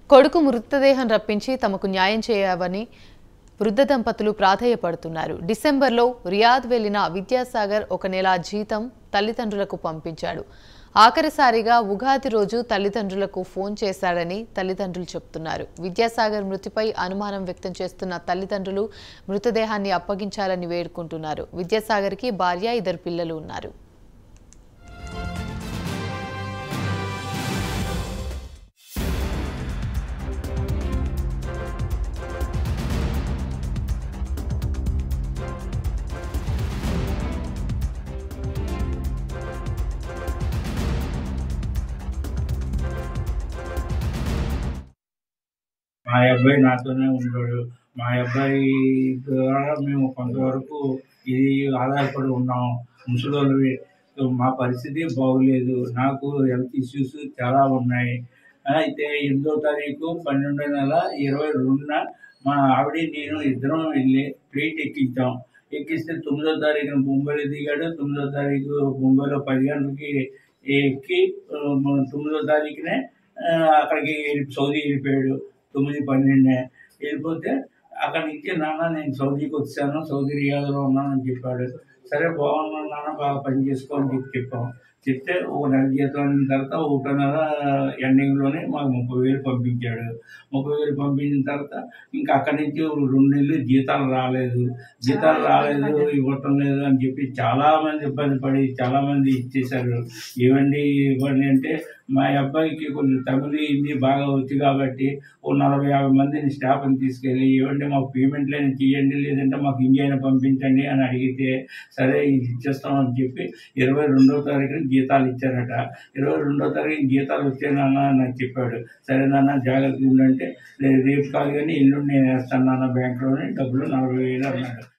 కొడుకు మృతదేహం రప్పించి తమకు న్యాయం చేయవని వృద్ధ దంపతులు ప్రాధేయపడుతున్నారు డిసెంబర్లో రియాద్ వెళ్లిన విద్యాసాగర్ ఒక నెల జీతం తల్లిదండ్రులకు పంపించాడు ఆఖరిసారిగా ఉగాది రోజు తల్లిదండ్రులకు ఫోన్ చేశాడని తల్లిదండ్రులు చెబుతున్నారు విద్యాసాగర్ మృతిపై అనుమానం వ్యక్తం చేస్తున్న తల్లిదండ్రులు మృతదేహాన్ని అప్పగించాలని వేడుకుంటున్నారు విద్యాసాగర్కి భార్య ఇద్దరు పిల్లలు ఉన్నారు మా అబ్బాయి నాతోనే ఉంటాడు మా అబ్బాయి ద్వారా మేము కొంతవరకు ఇది ఆధారపడి ఉన్నాం ముసలోళ్ళవి మా పరిస్థితి బాగోలేదు నాకు హెల్త్ ఇష్యూస్ చాలా ఉన్నాయి అయితే ఎనిమిదో తారీఖు పన్నెండో నెల ఇరవై రెండున మా ఆవిడ నేను ఇద్దరం వెళ్ళి ఫ్లైట్ ఎక్కించాం ఎక్కిస్తే తొమ్మిదో తారీఖున ముంబైలో దిగాడు తొమ్మిదో తారీఖు ముంబైలో పది గంటలకి ఎక్కి ఆ, తొమ్మిదో తారీఖునే ఆ, అక్కడికి సౌదీ వెళ్ళిపోయాడు తొమ్మిది పన్నెండునే వెళ్ళిపోతే అక్కడి నుంచి నాన్న నేను సౌదీకి వచ్చాను సౌదీ రియాద్లో ఉన్నానని చెప్పాడు సరే బాగున్నాను నాన్న బాగా పని చేసుకో అని చెప్పి చెప్పాం చెప్తే ఒక నెల జీతం అయిన తర్వాత ఒకటో నెల ఎండింగ్లోనే మాకు ముప్పై వేలు పంపించాడు ముప్పై వేలు పంపించిన తర్వాత ఇంకా అక్కడి నుంచి రెండు నెలలు జీతాలు రాలేదు జీతాలు రాలేదు ఇవ్వటం లేదు అని చెప్పి చాలా మంది ఇబ్బంది పడి చాలా మంది ఇచ్చేశారు ఇవ్వండి ఇవ్వండి అంటే మా అబ్బాయికి కొంచెం తమిళ హిందీ బాగా వచ్చు కాబట్టి ఓ నలభై యాభై మందిని స్టాఫ్ని తీసుకెళ్ళి ఇవ్వండి మాకు పేమెంట్లైనా తీయండి లేదంటే మాకు ఇండియా పంపించండి అని అడిగితే సరే ఇది ఇచ్చేస్తామని చెప్పి ఇరవై రెండో తారీఖున జీతాలు ఇచ్చారట ఇరవై రెండో తారీఖు జీతాలు వచ్చే నాన్న అని నాకు చెప్పాడు సరే నాన్న జాగ్రత్తగా ఉండంటే "రే- రేపు కాదు కానీ ఎల్లుండి నేను వేస్తాను నాన్న బ్యాంక్లోని డబ్బులు నలభై వేలు అన్నాడు